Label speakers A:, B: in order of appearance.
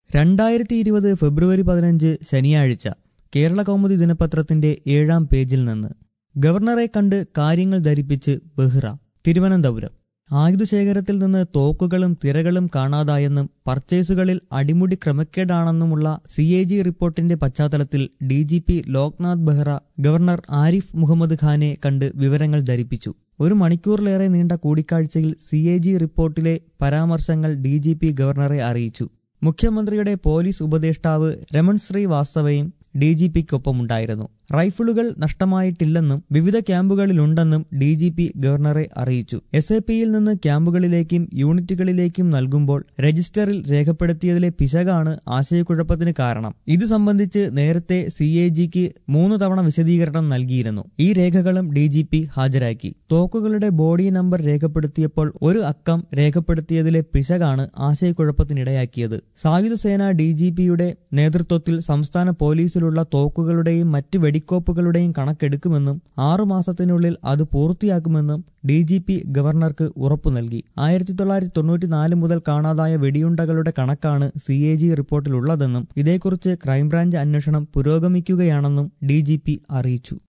A: രണ്ടായിരത്തി ഇരുപത് ഫെബ്രുവരി പതിനഞ്ച് ശനിയാഴ്ച കേരള കൗമുദി ദിനപത്രത്തിന്റെ ഏഴാം പേജിൽ നിന്ന് ഗവർണറെ കണ്ട് കാര്യങ്ങൾ ധരിപ്പിച്ച് ബെഹ്റ തിരുവനന്തപുരം ആയുധശേഖരത്തിൽ നിന്ന് തോക്കുകളും തിരകളും കാണാതായെന്നും പർച്ചേസുകളിൽ അടിമുടി ക്രമക്കേടാണെന്നുമുള്ള സി എ ജി റിപ്പോർട്ടിന്റെ പശ്ചാത്തലത്തിൽ D G P Loknath Behera governor Arif Mohammed ഖാനെ കണ്ട് വിവരങ്ങൾ ധരിപ്പിച്ചു ഒരു മണിക്കൂറിലേറെ നീണ്ട കൂടിക്കാഴ്ചയിൽ സി എ ജി റിപ്പോർട്ടിലെ പരാമർശങ്ങൾ ഡി ജി പി ഗവർണറെ അറിയിച്ചു മുഖ്യമന്ത്രിയുടെ പോലീസ് ഉപദേഷ്ടാവ് രമൺ ശ്രീ വാസ്തവയും ഡി ജി പിക്കൊപ്പമുണ്ടായിരുന്നു റൈഫിളുകൾ നഷ്ടമായിട്ടില്ലെന്നും വിവിധ ക്യാമ്പുകളിലുണ്ടെന്നും ഡി ജി പി ഗവർണറെ അറിയിച്ചു എസ് എ പിയിൽ നിന്ന് ക്യാമ്പുകളിലേക്കും യൂണിറ്റുകളിലേക്കും നൽകുമ്പോൾ രജിസ്റ്ററിൽ രേഖപ്പെടുത്തിയതിലെ പിശകാണ് ആശയക്കുഴപ്പത്തിന് കാരണം ഇത് സംബന്ധിച്ച് നേരത്തെ സി എ ജിക്ക് മൂന്ന് തവണ വിശദീകരണം നൽകിയിരുന്നു ഈ രേഖകളും ഡി ജി പി ഹാജരാക്കി തോക്കുകളുടെ ബോഡി നമ്പർ രേഖപ്പെടുത്തിയപ്പോൾ ഒരു അക്കം രേഖപ്പെടുത്തിയതിലെ പിശകാണ് ആശയക്കുഴപ്പത്തിനിടയാക്കിയത് സായുധ സേന ഡി ജി പിയുടെ നേതൃത്വത്തിൽ സംസ്ഥാന പോലീസിലുള്ള തോക്കുകളുടെയും മറ്റ് വെടിക്കോപ്പുകളുടെയും കണക്കെടുക്കുമെന്നും ആറുമാസത്തിനുള്ളിൽ അത് പൂർത്തിയാക്കുമെന്നും ഡി ജി പി ഗവർണർക്ക് ഉറപ്പു നൽകി ആയിരത്തി തൊള്ളായിരത്തി തൊണ്ണൂറ്റിനാല് മുതൽ കാണാതായ വെടിയുണ്ടകളുടെ കണക്കാണ് സി എ ജി റിപ്പോർട്ടിലുള്ളതെന്നും ഇതേക്കുറിച്ച് ക്രൈംബ്രാഞ്ച് അന്വേഷണം പുരോഗമിക്കുകയാണെന്നും ഡി ജി പി അറിയിച്ചു